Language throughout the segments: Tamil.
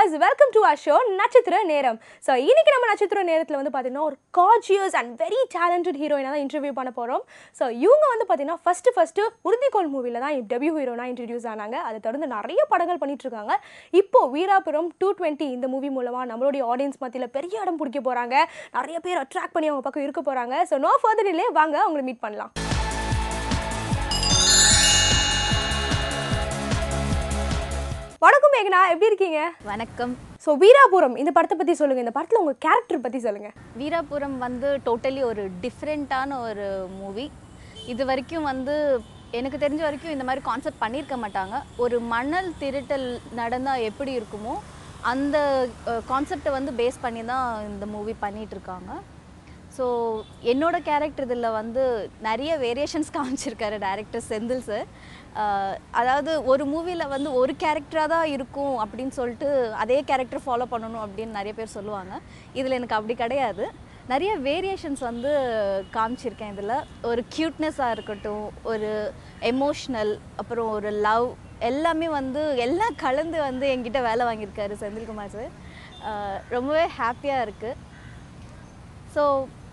viewers welcome to our show Natchathira Neram so இன்னைக்கு நம்ம நட்சத்திர நேரத்தில் வந்து பார்த்தீங்கன்னா ஒரு கார்ஜியஸ் அண்ட் வெரி டேலண்டட் ஹீரோயினாக தான் இன்டர்வியூ பண்ண போகிறோம் ஸோ இவங்க வந்து பார்த்தீங்கன்னா ஃபஸ்ட்டு ஃபஸ்ட்டு உறுதிக்கோள் மூவியில் தான் டெபியூ ஹீரோனாக இன்ட்ரடியூஸ் ஆனாங்க அதை தொடர்ந்து நிறைய படங்கள் பண்ணிட்டு இருக்காங்க இப்போ வீராபுரம் டூ டுவெண்ட்டி இந்த மூவி மூலமாக நம்மளுடைய ஆடியன்ஸ் மத்தியில் பெரிய இடம் பிடிக்க போகிறாங்க நிறைய பேர் அட்ராக்ட் பண்ணி அவங்க பக்கம் இருக்க போகிறாங்க ஸோ நோ ஃபர்தர் டிலே வாங்க அவங்களை மீட் பண்ணலாம் வணக்கம் மேகனா எப்படி இருக்கீங்க வணக்கம் ஸோ வீராபுரம் இந்த படத்தை பற்றி சொல்லுங்கள் இந்த படத்தில் உங்கள் கேரக்டர் பற்றி சொல்லுங்கள் வீராபுரம் வந்து டோட்டலி ஒரு டிஃப்ரெண்ட்டான ஒரு மூவி இது வரைக்கும் வந்து எனக்கு தெரிஞ்ச வரைக்கும் இந்த மாதிரி கான்செப்ட் பண்ணியிருக்க மாட்டாங்க ஒரு மணல் திருட்டல் நடந்தால் எப்படி இருக்குமோ அந்த கான்செப்டை வந்து பேஸ் பண்ணி தான் இந்த மூவி பண்ணிட்டு இருக்காங்க ஸோ என்னோட கேரக்டர் இதில் வந்து நிறைய வேரியேஷன்ஸ் காமிச்சிருக்காரு டேரக்டர் செந்தில் சார் அதாவது ஒரு மூவியில் வந்து ஒரு கேரக்டராக தான் இருக்கும் அப்படின்னு சொல்லிட்டு அதே கேரக்டர் ஃபாலோ பண்ணணும் அப்படின்னு நிறைய பேர் சொல்லுவாங்க இதில் எனக்கு அப்படி கிடையாது நிறைய வேரியேஷன்ஸ் வந்து காமிச்சிருக்கேன் இதில் ஒரு க்யூட்னஸாக இருக்கட்டும் ஒரு எமோஷ்னல் அப்புறம் ஒரு லவ் எல்லாமே வந்து எல்லாம் கலந்து வந்து என்கிட்ட வேலை வாங்கியிருக்காரு செந்தில்குமார் சார் ரொம்பவே ஹாப்பியாக இருக்குது ஸோ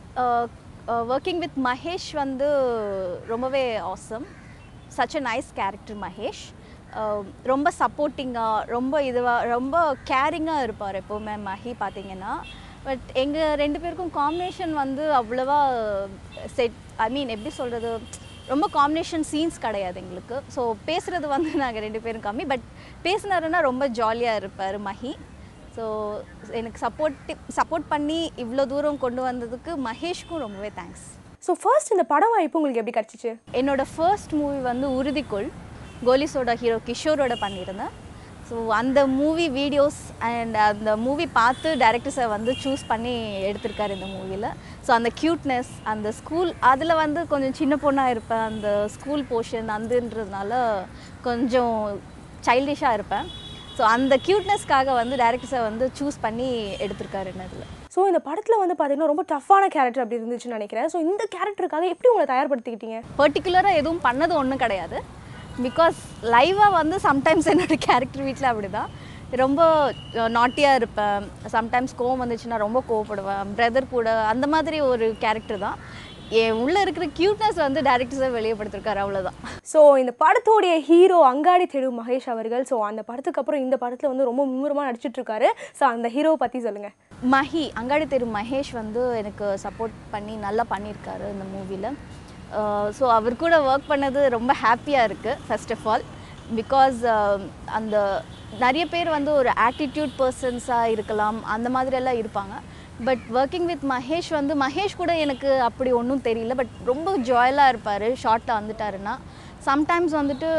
ஒர்க்கிங் வித் மகேஷ் வந்து ரொம்பவே awesome such a nice character Mahesh Uh, ரொம்ப சப்போர்ட்டிங்காக ரொம்ப இதுவாக ரொம்ப கேரிங்காக இருப்பார் எப்போவுமே மஹி பார்த்தீங்கன்னா பட் எங்கள் ரெண்டு பேருக்கும் காம்பினேஷன் வந்து அவ்வளோவா செட் ஐ மீன் எப்படி சொல்கிறது ரொம்ப காம்பினேஷன் சீன்ஸ் கிடையாது எங்களுக்கு ஸோ பேசுகிறது வந்து நாங்கள் ரெண்டு பேரும் கம்மி பட் பேசினாருன்னா ரொம்ப ஜாலியாக இருப்பார் மஹி ஸோ எனக்கு சப்போர்ட் சப்போர்ட் பண்ணி இவ்வளோ தூரம் கொண்டு வந்ததுக்கு மகேஷ்க்கும் ரொம்பவே தேங்க்ஸ் ஸோ ஃபர்ஸ்ட் இந்த படம் வாய்ப்பு உங்களுக்கு எப்படி கிடச்சிச்சு என்னோட ஃபர்ஸ்ட் மூவி வந்து உறுதிக்குள் கோலிஸோட ஹீரோ கிஷோரோட பண்ணியிருந்தேன் ஸோ அந்த மூவி வீடியோஸ் அண்ட் அந்த மூவி பார்த்து டேரக்டர் சார் வந்து சூஸ் பண்ணி எடுத்திருக்காரு இந்த மூவியில் ஸோ அந்த க்யூட்னஸ் அந்த ஸ்கூல் அதில் வந்து கொஞ்சம் சின்ன பொண்ணாக இருப்பேன் அந்த ஸ்கூல் போர்ஷன் அதுன்றதுனால கொஞ்சம் சைல்டிஷாக இருப்பேன் ஸோ அந்த க்யூட்னஸ்க்காக வந்து டேரக்டர் சார் வந்து சூஸ் பண்ணி எடுத்திருக்காரு என்ன இதில் ஸோ இந்த படத்தில் வந்து பார்த்தீங்கன்னா ரொம்ப டஃப்பான கேரக்டர் அப்படி இருந்துச்சுன்னு நினைக்கிறேன் ஸோ இந்த கேரக்டருக்காக எப்படி உங்களை தயார்படுத்திக்கிட்டீங்க பர்டிகுலராக எதுவும் பண்ணது ஒன்றும் கிடையாது பிகாஸ் லைவாக வந்து சம்டைம்ஸ் என்னோடய கேரக்டர் வீட்டில் அப்படி தான் ரொம்ப நாட்டியாக இருப்பேன் சம்டைம்ஸ் கோவம் வந்துச்சுன்னா ரொம்ப கோவப்படுவேன் பிரதர் கூட அந்த மாதிரி ஒரு கேரக்டர் தான் என் உள்ளே இருக்கிற க்யூட்னஸ் வந்து டேரக்டர்ஸாக வெளியப்படுத்திருக்காரு அவ்வளோதான் ஸோ இந்த படத்தோடைய ஹீரோ அங்காடி தெரு மகேஷ் அவர்கள் ஸோ அந்த படத்துக்கு அப்புறம் இந்த படத்தில் வந்து ரொம்ப மும்முரமாக நடிச்சிட்டு இருக்காரு ஸோ அந்த ஹீரோவை பற்றி சொல்லுங்கள் மஹி அங்காடி தெரு மகேஷ் வந்து எனக்கு சப்போர்ட் பண்ணி நல்லா பண்ணியிருக்காரு இந்த மூவியில் ஸோ அவர் கூட ஒர்க் பண்ணது ரொம்ப ஹாப்பியாக இருக்குது ஃபர்ஸ்ட் ஆஃப் ஆல் பிகாஸ் அந்த நிறைய பேர் வந்து ஒரு ஆட்டிடியூட் பர்சன்ஸாக இருக்கலாம் அந்த மாதிரியெல்லாம் இருப்பாங்க பட் ஒர்க்கிங் வித் மகேஷ் வந்து மகேஷ் கூட எனக்கு அப்படி ஒன்றும் தெரியல பட் ரொம்ப ஜாயலாக இருப்பார் ஷார்ட்டில் வந்துட்டாருன்னா சம்டைம்ஸ் வந்துட்டு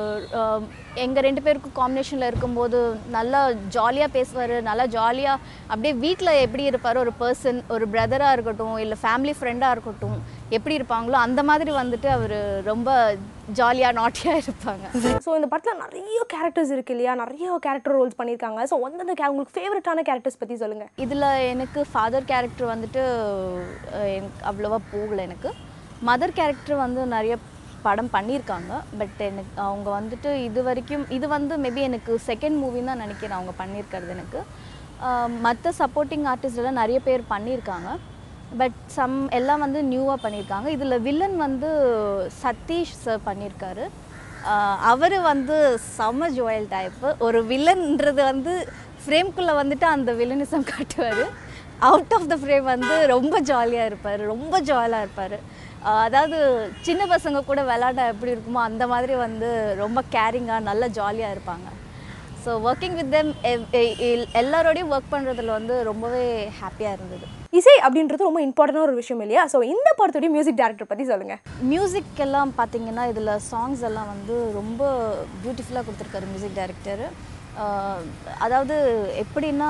எங்கள் ரெண்டு பேருக்கும் காம்பினேஷனில் இருக்கும்போது நல்லா ஜாலியாக பேசுவார் நல்லா ஜாலியாக அப்படியே வீட்டில் எப்படி இருப்பார் ஒரு பர்சன் ஒரு பிரதராக இருக்கட்டும் இல்லை ஃபேமிலி ஃப்ரெண்டாக இருக்கட்டும் எப்படி இருப்பாங்களோ அந்த மாதிரி வந்துட்டு அவர் ரொம்ப ஜாலியாக நாட்டியாக இருப்பாங்க ஸோ இந்த படத்தில் நிறைய கேரக்டர்ஸ் இருக்கு இல்லையா நிறைய கேரக்டர் ரோல்ஸ் பண்ணியிருக்காங்க ஸோ அந்தந்த கே உங்களுக்கு ஃபேவரட்டான கேரக்டர்ஸ் பற்றி சொல்லுங்கள் இதில் எனக்கு ஃபாதர் கேரக்டர் வந்துட்டு அஹ், எனக்கு அவ்வளோவா போகலை எனக்கு மதர் கேரக்டர் வந்து நிறைய படம் பண்ணியிருக்காங்க பட் எனக்கு அவங்க வந்துட்டு இது வரைக்கும் இது வந்து மேபி எனக்கு செகண்ட் மூவின்னு தான் நினைக்கிறேன் அவங்க பண்ணியிருக்கிறது எனக்கு மற்ற சப்போர்ட்டிங் ஆர்டிஸ்ட் எல்லாம் நிறைய பேர் பண்ணியிருக்காங்க பட் சம் எல்லாம் வந்து நியூவாக பண்ணியிருக்காங்க இதில் வில்லன் வந்து சதீஷ் சார் பண்ணியிருக்காரு அவர் வந்து செம ஜோயல் டைப்பு ஒரு வில்லன்ன்றது வந்து ஃப்ரேம்குள்ளே வந்துட்டு அந்த வில்லனிசம் காட்டுவார் அவுட் ஆஃப் த ஃப்ரேம் வந்து ரொம்ப ஜாலியாக இருப்பார் ரொம்ப ஜாலியாக இருப்பார் அதாவது சின்ன பசங்க கூட விளாண்டா எப்படி இருக்குமோ அந்த மாதிரி வந்து ரொம்ப கேரிங்காக நல்ல ஜாலியாக இருப்பாங்க ஸோ ஒர்க்கிங் வித் தெம் எல்லாரோடையும் ஒர்க் பண்ணுறதுல வந்து ரொம்பவே ஹாப்பியாக இருந்தது இசை அப்படின்றது ரொம்ப இம்பார்ட்டண்டான ஒரு விஷயம் இல்லையா ஸோ இந்த படத்துடைய மியூசிக் டைரக்டர் பற்றி சொல்லுங்கள் மியூசிக் எல்லாம் பார்த்தீங்கன்னா இதில் சாங்ஸ் எல்லாம் வந்து ரொம்ப பியூட்டிஃபுல்லாக கொடுத்துருக்காரு மியூசிக் டைரக்டர் அதாவது எப்படின்னா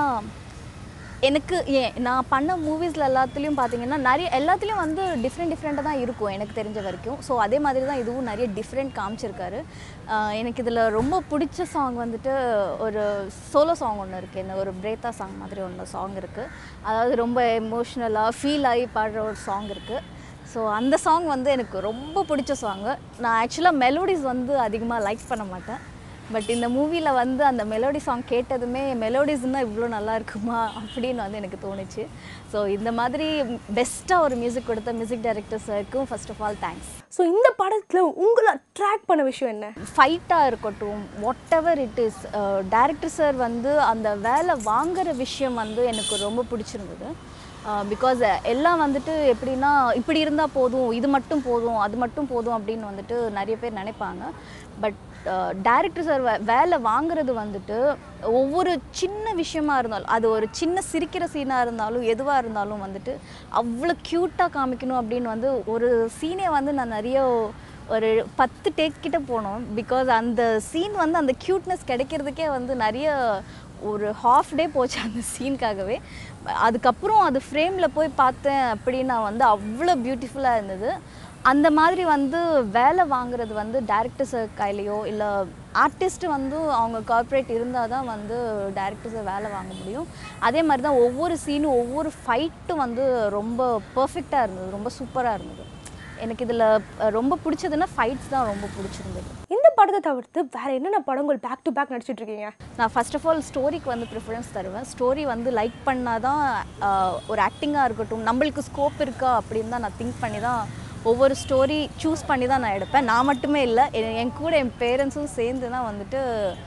எனக்கு ஏன் நான் பண்ண மூவிஸில் எல்லாத்துலேயும் பார்த்தீங்கன்னா நிறைய எல்லாத்துலேயும் வந்து டிஃப்ரெண்ட் டிஃப்ரெண்ட்டாக தான் இருக்கும் எனக்கு தெரிஞ்ச வரைக்கும் ஸோ அதே மாதிரி தான் இதுவும் நிறைய டிஃப்ரெண்ட் காமிச்சிருக்காரு ஆஹ் எனக்கு இதில் ரொம்ப பிடிச்ச சாங் வந்துட்டு ஒரு சோலோ சாங் ஒன்று இருக்குது இந்த ஒரு பிரேத்தா சாங் மாதிரி ஒன்று சாங் இருக்குது அதாவது ரொம்ப எமோஷ்னலாக ஃபீல் ஆகி பாடுற ஒரு சாங் இருக்குது ஸோ அந்த சாங் வந்து எனக்கு ரொம்ப பிடிச்ச சாங்கு நான் ஆக்சுவலாக மெலோடிஸ் வந்து அதிகமாக லைக் பண்ண மாட்டேன் பட் இந்த மூவியில் வந்து அந்த மெலோடி சாங் கேட்டதுமே மெலோடிஸ்னா இவ்வளோ நல்லா இருக்குமா அப்படின்னு வந்து எனக்கு தோணுச்சு ஸோ இந்த மாதிரி பெஸ்ட்டாக ஒரு மியூசிக் கொடுத்த மியூசிக் டைரக்டர் சாருக்கும் first of all thanks so இந்த படத்தில் உங்களை ட்ராக் பண்ண விஷயம் என்ன ஃபைட்டாக இருக்கட்டும் whatever it is director sir வந்து அந்த வேலை வாங்குற விஷயம் வந்து எனக்கு ரொம்ப பிடிச்சிருந்தது பிகாஸ் எல்லாம் வந்துட்டு எப்படின்னா இப்படி இருந்தால் போதும் இது மட்டும் போதும் அது மட்டும் போதும் அப்படின்னு வந்துட்டு நிறைய பேர் நினைப்பாங்க பட் டேரக்டர் சார் வேலை வாங்குறது வந்துட்டு ஒவ்வொரு சின்ன விஷயமா இருந்தாலும் அது ஒரு சின்ன சிரிக்கிற சீனாக இருந்தாலும் எதுவாக இருந்தாலும் வந்துட்டு அவ்வளோ க்யூட்டாக காமிக்கணும் அப்படின்னு வந்து ஒரு சீனே வந்து நான் நிறைய ஒரு பத்து டேக் கிட்ட போனோம் பிகாஸ் அந்த சீன் வந்து அந்த க்யூட்னஸ் கிடைக்கிறதுக்கே வந்து நிறைய ஒரு ஹாஃப் டே போச்சு அந்த சீனுக்காகவே அதுக்கப்புறம் அது ஃப்ரேமில் போய் பார்த்தேன் அப்படின்னா வந்து அவ்வளோ பியூட்டிஃபுல்லாக இருந்தது அந்த மாதிரி வந்து வேலை வாங்குறது வந்து டேரக்டர் சார் கையிலையோ இல்லை ஆர்டிஸ்ட் வந்து அவங்க கார்ப்பரேட் இருந்தால் தான் வந்து டேரக்டர்ஸை வேலை வாங்க முடியும் அதே மாதிரி தான் ஒவ்வொரு சீனும் ஒவ்வொரு ஃபைட்டும் வந்து ரொம்ப பர்ஃபெக்டாக இருந்தது ரொம்ப சூப்பராக இருந்தது எனக்கு இதில் ரொம்ப பிடிச்சதுன்னா ஃபைட்ஸ் தான் ரொம்ப பிடிச்சிருந்தது இந்த படத்தை தவிர்த்து வேற என்னென்ன படங்கள் பேக் டு பேக் நடிச்சிட்டு இருக்கீங்க நான் ஃபர்ஸ்ட் ஆஃப் ஆல் ஸ்டோரிக்கு வந்து ப்ரிஃபரன்ஸ் தருவேன் ஸ்டோரி வந்து லைக் பண்ணால் தான் ஆஹ், ஒரு ஆக்டிங்காக இருக்கட்டும் நம்மளுக்கு ஸ்கோப் இருக்கா அப்படின்னு தான் நான் திங்க் பண்ணி தான் ஒவ்வொரு ஸ்டோரி சூஸ் பண்ணி தான் நான் எடுப்பேன் நான் மட்டுமே இல்லை என் என் கூட என் பேரண்ட்ஸும் சேர்ந்து தான் வந்துட்டு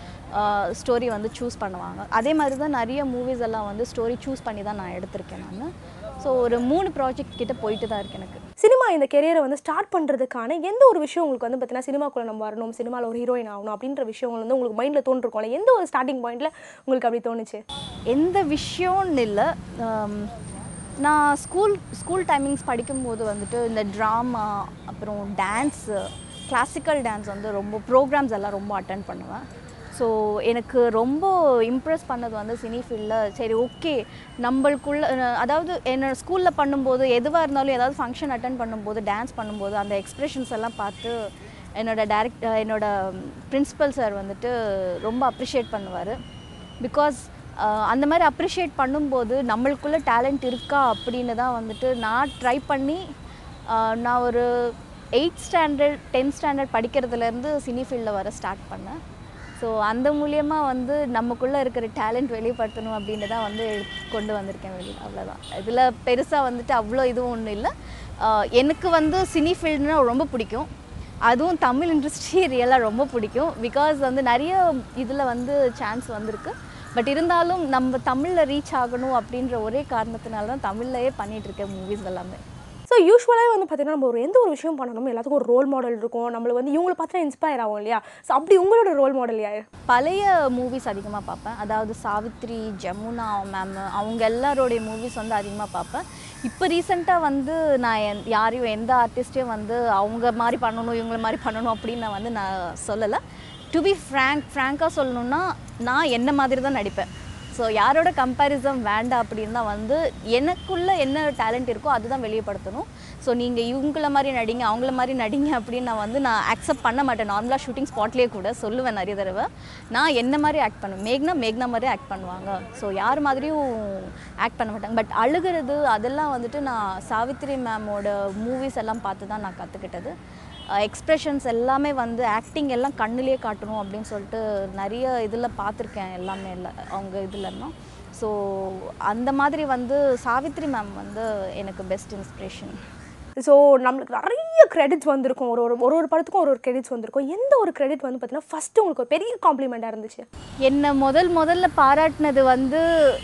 ஸ்டோரி வந்து சூஸ் பண்ணுவாங்க அதே மாதிரி தான் நிறைய மூவிஸ் எல்லாம் வந்து ஸ்டோரி சூஸ் பண்ணி தான் நான் எடுத்திருக்கேன் நான் ஸோ ஒரு மூணு ப்ராஜெக்ட் கிட்ட போயிட்டு தான் இருக்கு எனக்கு சினிமா இந்த கெரியரை வந்து ஸ்டார்ட் பண்ணுறதுக்கான எந்த ஒரு விஷயம் உங்களுக்கு வந்து பார்த்தீங்கன்னா சினிமாக்குள்ள நம்ம வரணும் சினிமாவில் ஒரு ஹீரோயின் ஆகணும் அப்படின்ற விஷயங்கள் வந்து உங்களுக்கு மைண்டில் தோன்றிருக்கோம்ல எந்த ஒரு ஸ்டார்டிங் பாயிண்ட்ல உங்களுக்கு அப்படி தோணுச்சு எந்த விஷயம்னு இல்லை ஆம், நான் ஸ்கூல் ஸ்கூல் டைமிங்ஸ் படிக்கும்போது வந்துட்டு இந்த ட்ராமா அப்புறம் டான்ஸு கிளாசிக்கல் டான்ஸ் வந்து ரொம்ப ப்ரோக்ராம்ஸ் எல்லாம் ரொம்ப அட்டன் பண்ணுவேன் ஸோ எனக்கு ரொம்ப இம்ப்ரெஸ் பண்ணது வந்து சினி ஃபீல்டில் சரி ஓகே நம்மளுக்குள்ள அஹ், அதாவது என்னோட ஸ்கூலில் பண்ணும்போது எதுவாக இருந்தாலும் ஏதாவது ஃபங்க்ஷன் அட்டன் பண்ணும்போது டான்ஸ் பண்ணும்போது அந்த எக்ஸ்ப்ரெஷன்ஸ் எல்லாம் பார்த்து என்னோட டேரக்ட் என்னோட பிரின்சிபல் சார் வந்துட்டு ரொம்ப அப்ரிஷியேட் பண்ணுவார் பிகாஸ் அந்த மாதிரி அப்ரிஷியேட் பண்ணும்போது நம்மளுக்குள்ள டேலண்ட் இருக்கா அப்படின்னு தான் வந்துட்டு நான் ட்ரை பண்ணி ஆஹ், நான் ஒரு எயிட் ஸ்டாண்டர்ட் டென்த் ஸ்டாண்டர்ட் படிக்கிறதுலேருந்து சினி ஃபீல்டில் வர ஸ்டார்ட் பண்ணேன் ஸோ அந்த மூலியமாக வந்து நமக்குள்ளே இருக்கிற டேலண்ட் வெளிப்படுத்தணும் அப்படின்னு தான் வந்து கொண்டு வந்திருக்கேன் வெளியில் அவ்வளோதான் இதில் பெருசாக வந்துட்டு அவ்வளோ இதுவும் ஒன்றும் இல்லை ஆஹ், எனக்கு வந்து சினி ஃபீல்டுனா ரொம்ப பிடிக்கும் அதுவும் தமிழ் இண்டஸ்ட்ரி ரியலாக ரொம்ப பிடிக்கும் பிகாஸ் வந்து நிறைய இதில் வந்து சான்ஸ் வந்திருக்கு பட் இருந்தாலும் நம்ம தமிழில் ரீச் ஆகணும் அப்படின்ற ஒரே காரணத்தினால தான் தமிழ்லையே பண்ணிட்டு இருக்கேன் மூவிஸ் எல்லாமே ஸோ யூஸ்வலாகவே வந்து பார்த்தீங்கன்னா நம்ம ஒரு எந்த ஒரு விஷயம் பண்ணணும் எல்லாத்துக்கும் ஒரு ரோல் மாடல் இருக்கும் நம்மளுக்கு வந்து இவங்களை பார்த்து இன்ஸ்பயர் ஆகும் இல்லையா ஸோ அப்படி உங்களோட ரோல் மாடல் யார் பழைய மூவிஸ் அதிகமாக பார்ப்பேன் அதாவது சாவித்ரி ஜமுனா மேம் அவங்க எல்லாரோடைய மூவிஸ் வந்து அதிகமாக பார்ப்பேன் இப்போ ரீசெண்டாக வந்து நான் என் யாரையும் எந்த ஆர்டிஸ்ட்டையும் வந்து அவங்க மாதிரி பண்ணணும் இவங்கள மாதிரி பண்ணணும் அப்படின்னு நான் வந்து நான் சொல்லலை டு பி ஃப்ரேங்க் ஃப்ராங்காக சொல்லணும்னா நான் என்ன மாதிரி தான் நடிப்பேன் ஸோ யாரோட கம்பேரிசன் வேண்டாம் அப்படின்னு தான் வந்து எனக்குள்ள என்ன டேலண்ட் இருக்கோ அதுதான் வெளியப்படுத்தணும் ஸோ நீங்கள் இவங்கள மாதிரி நடிங்க அவங்கள மாதிரி நடிங்க அப்படின்னு நான் வந்து நான் அக்செப்ட் பண்ண மாட்டேன் நார்மலாக ஷூட்டிங் ஸ்பாட்லேயே கூட சொல்லுவேன் நிறைய தடவை நான் என்ன மாதிரி ஆக்ட் பண்ணுவேன் மேக்னா மேக்னா மாதிரி ஆக்ட் பண்ணுவாங்க ஸோ யார் மாதிரியும் ஆக்ட் பண்ண மாட்டாங்க பட் அழுகிறது அதெல்லாம் வந்துட்டு நான் சாவித்ரி மேமோட மூவிஸ் எல்லாம் பார்த்து தான் நான் கற்றுக்கிட்டது எக்ஸ்ப்ரெஷன்ஸ் எல்லாமே வந்து ஆக்டிங் எல்லாம் கண்ணுலேயே காட்டணும் அப்படின்னு சொல்லிட்டு நிறைய இதில் பார்த்துருக்கேன் எல்லாமே இல்லை அவங்க இதுலன்னா ஸோ அந்த மாதிரி வந்து சாவித்ரி மேம் வந்து எனக்கு பெஸ்ட் இன்ஸ்பிரேஷன் ஸோ நம்மளுக்கு நிறைய கிரெடிட்ஸ் வந்திருக்கும் ஒரு ஒரு ஒரு ஒரு படத்துக்கும் ஒரு ஒரு கிரெடிட்ஸ் வந்திருக்கும் எந்த ஒரு கிரெடிட் வந்து பார்த்தீங்கன்னா ஃபஸ்ட்டு உங்களுக்கு ஒரு பெரிய காம்ப்ளிமெண்ட்டாக இருந்துச்சு என்னை முதல் முதல்ல பாராட்டினது வந்து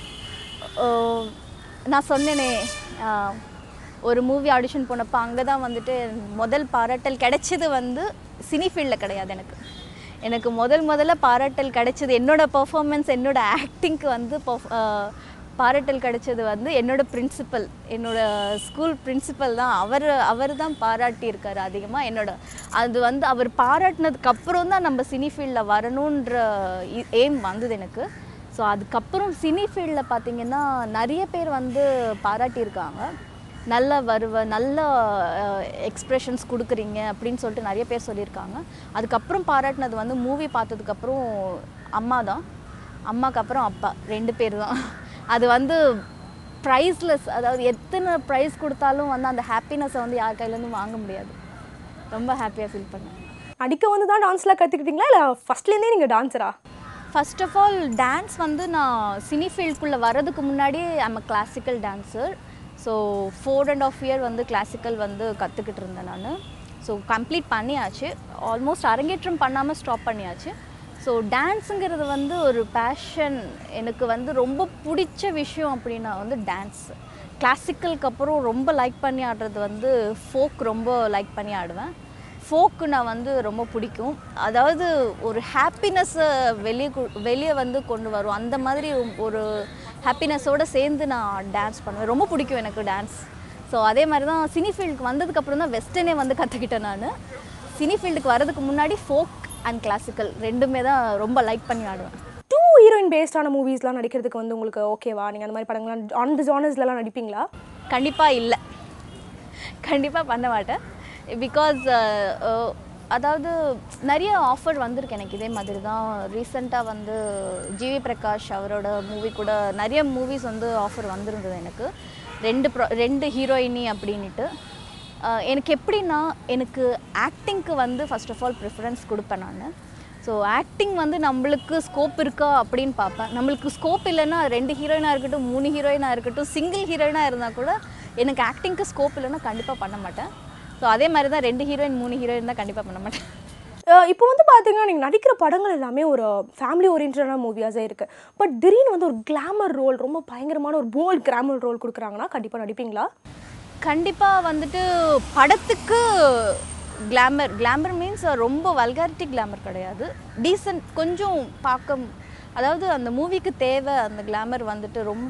அஹ், நான் சொன்னேனே அஹ், ஒரு மூவி ஆடிஷன் போனப்போ அங்கே தான் வந்துட்டு முதல் பாராட்டல் கிடைச்சது வந்து சினி ஃபீல்டில் கிடையாது எனக்கு எனக்கு முதல் முதல்ல பாராட்டல் கிடைச்சது என்னோட பெர்ஃபார்மன்ஸ் என்னோட ஆக்டிங்க்கு வந்து perf- அஹ், பாராட்டல் கிடைச்சது வந்து என்னோட பிரின்சிபல் என்னோட ஸ்கூல் பிரின்சிபல் தான் அவர் அவர் தான் பாராட்டியிருக்காரு அதிகமாக என்னோட அது வந்து அவர் பாராட்டினதுக்கு அப்புறம் தான் நம்ம சினி ஃபீல்டில் வரணுன்ற எய்ம் வந்தது எனக்கு ஸோ அதுக்கப்புறம் சினி ஃபீல்டில் பார்த்தீங்கன்னா நிறைய பேர் வந்து பாராட்டியிருக்காங்க நல்ல வருவ நல்ல எக்ஸ்ப்ரெஷன்ஸ் கொடுக்குறீங்க அப்படின்னு சொல்லிட்டு நிறைய பேர் சொல்லியிருக்காங்க அதுக்கப்புறம் பாராட்டினது வந்து மூவி பார்த்ததுக்கப்புறம் அம்மா தான் அம்மாக்கு அப்புறம் அப்பா ரெண்டு பேர் தான் அது வந்து ப்ரைஸ்லெஸ் அதாவது எத்தனை ப்ரைஸ் கொடுத்தாலும் வந்து அந்த ஹாப்பினஸை வந்து யார் கையிலேருந்தும் வாங்க முடியாது ரொம்ப ஹாப்பியாக ஃபீல் பண்ணேன் அடிக்க வந்து தான் டான்ஸ்லாம் கற்றுக்கிட்டீங்களா இல்லை ஃபஸ்ட்லேருந்தே நீங்கள் டான்ஸரா ஃபர்ஸ்ட் ஆஃப் ஆல் டான்ஸ் வந்து நான் சினி ஃபீல்டுக்குள்ளே வர்றதுக்கு முன்னாடியே I'm a classical dancer so four and half year வந்து கிளாசிக்கல் வந்து கற்றுக்கிட்டு இருந்தேன் நான் ஸோ கம்ப்ளீட் பண்ணியாச்சு ஆல்மோஸ்ட் அரங்கேற்றம் பண்ணாமல் ஸ்டாப் பண்ணியாச்சு ஸோ டான்ஸுங்கிறது வந்து ஒரு பேஷன் எனக்கு வந்து ரொம்ப பிடிச்ச விஷயம் அப்படின்னா வந்து டான்ஸ் கிளாசிக்கலுக்கு அப்புறம் ரொம்ப லைக் பண்ணி ஆடுறது வந்து ஃபோக் ரொம்ப லைக் பண்ணி ஆடுவேன் ஃபோக்கு நான் வந்து ரொம்ப பிடிக்கும் அதாவது ஒரு ஹாப்பினஸ்ஸை வெளியே வெளியே வந்து கொண்டு வரும் அந்த மாதிரி ஒரு ஹாப்பினஸோடு சேர்ந்து நான் டான்ஸ் பண்ணுவேன் ரொம்ப பிடிக்கும் எனக்கு டான்ஸ் ஸோ அதே மாதிரி தான் சினி ஃபீல்டுக்கு வந்ததுக்கப்புறம் தான் வெஸ்டர்னே வந்து கற்றுக்கிட்டேன் நான் சினி ஃபீல்டுக்கு வரதுக்கு முன்னாடி ஃபோக் அண்ட் கிளாசிக்கல் ரெண்டுமே தான் ரொம்ப லைக் பண்ணி ஆடுவேன் டூ ஹீரோயின் பேஸ்டான மூவிஸ்லாம் நடிக்கிறதுக்கு வந்து உங்களுக்கு ஓகேவா நீங்கள் அந்த மாதிரி படங்கள்லாம் ஆன் தி ஜானர்ஸ்லாம் நடிப்பீங்களா கண்டிப்பாக இல்லை கண்டிப்பாக பண்ண மாட்டேன் பிகாஸ் அதாவது நிறைய ஆஃபர் வந்திருக்கு எனக்கு இதே மாதிரி தான் ரீசெண்டாக வந்து ஜிவி பிரகாஷ் அவரோட மூவி கூட நிறைய மூவிஸ் வந்து ஆஃபர் வந்திருந்தது எனக்கு ரெண்டு ப்ரோ ரெண்டு ஹீரோயினி அப்படின்ட்டு அஹ், எனக்கு எப்படின்னா எனக்கு ஆக்டிங்க்கு வந்து ஃபர்ஸ்ட் ஆஃப் ஆல் ப்ரிஃபரன்ஸ் கொடுப்பேன் நான் ஸோ ஆக்டிங் வந்து நம்மளுக்கு ஸ்கோப் இருக்கா அப்படின்னு பார்ப்பேன் நம்மளுக்கு ஸ்கோப் இல்லைன்னா ரெண்டு ஹீரோயினாக இருக்கட்டும் மூணு ஹீரோயினாக இருக்கட்டும் சிங்கிள் ஹீரோயினாக இருந்தால் கூட எனக்கு ஆக்டிங்க்கு ஸ்கோப் இல்லைன்னா கண்டிப்பாக பண்ண மாட்டேன் ஸோ அதே மாதிரி தான் ரெண்டு ஹீரோயின் மூணு ஹீரோயின் தான் கண்டிப்பாக பண்ண மாட்டேன் அஹ் இப்போ வந்து பார்த்தீங்கன்னா நீங்கள் நடிக்கிற படங்கள் எல்லாமே ஒரு ஃபேமிலி ஓரியன்டான மூவியாஸே இருக்குது பட் திடீர்னு வந்து ஒரு கிளாமர் ரோல் ரொம்ப பயங்கரமான ஒரு போல்ட் கிளாமர் ரோல் கொடுக்குறாங்கன்னா கண்டிப்பாக நடிப்பீங்களா கண்டிப்பாக வந்துட்டு படத்துக்கு கிளாமர் கிளாமர் மீன்ஸ் ரொம்ப வல்காரிட்டி கிளாமர் கிடையாது டீசன்ட் கொஞ்சம் பார்க்க அதாவது அந்த மூவிக்கு தேவை அந்த கிளாமர் வந்துட்டு ரொம்ப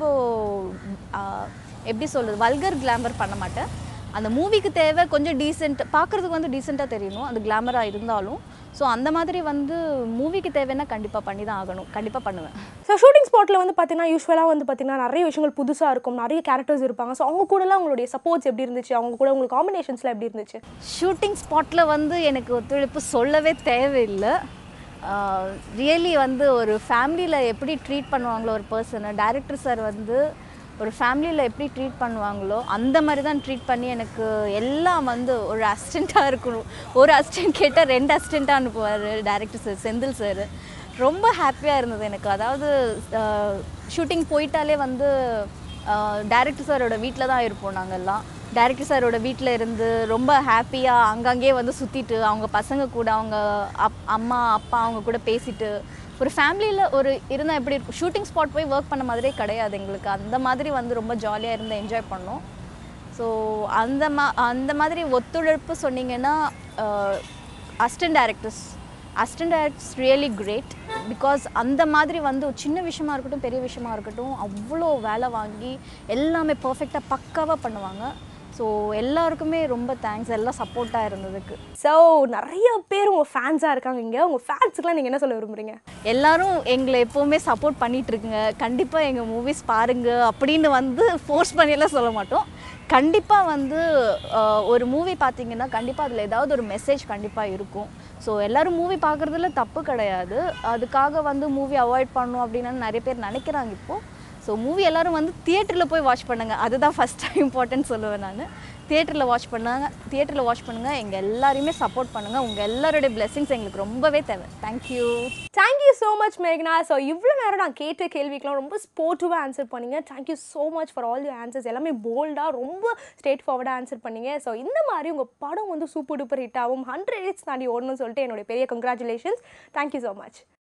ஆ, எப்படி சொல்கிறது வல்கர் கிளாமர் பண்ண மாட்டேன் அந்த மூவிக்கு தேவை கொஞ்சம் டீசென்ட் பார்க்குறதுக்கு வந்து டீசெண்டாக தெரியணும் அது கிளாமராக இருந்தாலும் ஸோ அந்த மாதிரி வந்து மூவிக்கு தேவைன்னா கண்டிப்பாக பண்ணி தான் ஆகணும் கண்டிப்பாக பண்ணுவேன் ஸோ ஷூட்டிங் ஸ்பாட்டில் வந்து பார்த்தீங்கன்னா யூஸ்வலாக வந்து பார்த்தீங்கன்னா நிறைய விஷயங்கள் புதுசாக இருக்கும் நிறைய கேரக்டர்ஸ் இருப்பாங்க ஸோ அவங்க கூடலாம் உங்களுடைய சப்போர்ட்ஸ் எப்படி இருந்துச்சு அவங்க கூட உங்களுக்கு காம்பினேஷன்ஸ்லாம் எப்படி இருந்துச்சு ஷூட்டிங் ஸ்பாட்டில் வந்து எனக்கு ஒத்துழைப்பு சொல்லவே தேவையில்லை ரியலி வந்து ஒரு ஃபேமிலியில் எப்படி ட்ரீட் பண்ணுவாங்களோ ஒரு பர்சனை டைரக்டர் சார் வந்து ஒரு ஃபேமிலியில் எப்படி ட்ரீட் பண்ணுவாங்களோ அந்த மாதிரி தான் ட்ரீட் பண்ணி எனக்கு எல்லாம் வந்து ஒரு அசிஸ்டண்ட்டாக இருக்கணும் ஒரு அசிஸ்டன்ட் கேட்டால் ரெண்டு அசிஸ்டண்ட்டாக அனுப்புவார் டைரக்டர் சார் செந்தில் சார் ரொம்ப ஹாப்பியாக இருந்தது எனக்கு அதாவது ஷூட்டிங் போயிட்டாலே வந்து டைரக்டர் சாரோட வீட்டில் தான் இருப்போம் நாங்கள் எல்லாம் டைரக்டர் சாரோட வீட்டில் இருந்து ரொம்ப ஹாப்பியாக அங்கங்கே வந்து சுற்றிட்டு அவங்க பசங்க கூட அவங்க அப் அம்மா அப்பா அவங்க கூட பேசிட்டு ஒரு ஃபேமிலியில் ஒரு இருந்தால் எப்படி இருக்கும் ஷூட்டிங் ஸ்பாட் போய் ஒர்க் பண்ண மாதிரியே கிடையாது எங்களுக்கு அந்த மாதிரி வந்து ரொம்ப ஜாலியாக இருந்து என்ஜாய் பண்ணோம் ஸோ அந்த மா அந்த மாதிரி ஒத்துழைப்பு சொன்னீங்கன்னா assistant directors assistant directors really great because அந்த மாதிரி வந்து ஒரு சின்ன விஷயமா இருக்கட்டும் பெரிய விஷயமா இருக்கட்டும் அவ்வளோ வேலை வாங்கி எல்லாமே பர்ஃபெக்டாக பக்காவாக பண்ணுவாங்க ஸோ எல்லாருக்குமே ரொம்ப தேங்க்ஸ் எல்லாம் சப்போர்ட்டாக இருந்ததுக்கு ஸோ நிறைய பேர் உங்கள் ஃபேன்ஸாக இருக்காங்க இங்கே உங்கள் ஃபேன்ஸுக்குலாம் நீங்கள் என்ன சொல்ல விரும்புறீங்க எல்லாரும் எங்களை எப்போவுமே சப்போர்ட் பண்ணிட்டு இருக்குங்க கண்டிப்பாக எங்கள் மூவிஸ் பாருங்க அப்படின்னு வந்து ஃபோர்ஸ் பண்ணியெல்லாம் சொல்ல மாட்டோம் கண்டிப்பாக வந்து ஆஹ், ஒரு மூவி பார்த்தீங்கன்னா கண்டிப்பாக அதில் ஏதாவது ஒரு மெசேஜ் கண்டிப்பாக இருக்கும் ஸோ எல்லாரும் மூவி பார்க்குறதுல தப்பு கிடையாது அதுக்காக வந்து மூவி அவாய்ட் பண்ணணும் அப்படின்னு நிறைய பேர் நினைக்கிறாங்க இப்போது ஸோ மூவி எல்லாரும் வந்து தியேட்டரில் போய் வாட்ச் பண்ணுங்கள் அதுதான் ஃபஸ்ட் இம்பார்ட்டன்ட் சொல்லுவேன் நான் தியேட்டரில் வாட்ச் பண்ணாங்க தியேட்டரில் வாட்ச் பண்ணுங்கள் எங்கள் எல்லாரையுமே சப்போர்ட் பண்ணுங்கள் உங்கள் எல்லாருடைய blessings எங்களுக்கு ரொம்பவே தேவை தேங்க்யூ தேங்க்யூ ஸோ மச் மேக்னா ஸோ இவ்வளோ நேரம் நான் கேட்ட கேள்விக்கெலாம் ரொம்ப ஸ்போர்ட்டிவாக ஆன்சர் பண்ணீங்க thank you so much for all you answers எல்லாமே போல்டாக ரொம்ப ஸ்ட்ரெயிட் ஃபார்வர்டாக ஆன்சர் பண்ணீங்க ஸோ இந்த மாதிரி உங்கள் படம் வந்து சூப்பர் டூப்பர் ஹிட் ஆகும் ஹண்ட்ரட் ஹிட்ஸ் தாண்டி ஓடணும்னு சொல்லிட்டு என்னுடைய பெரிய கங்க்ராச்சுலேஷன்ஸ் தேங்க்யூ ஸோ மச்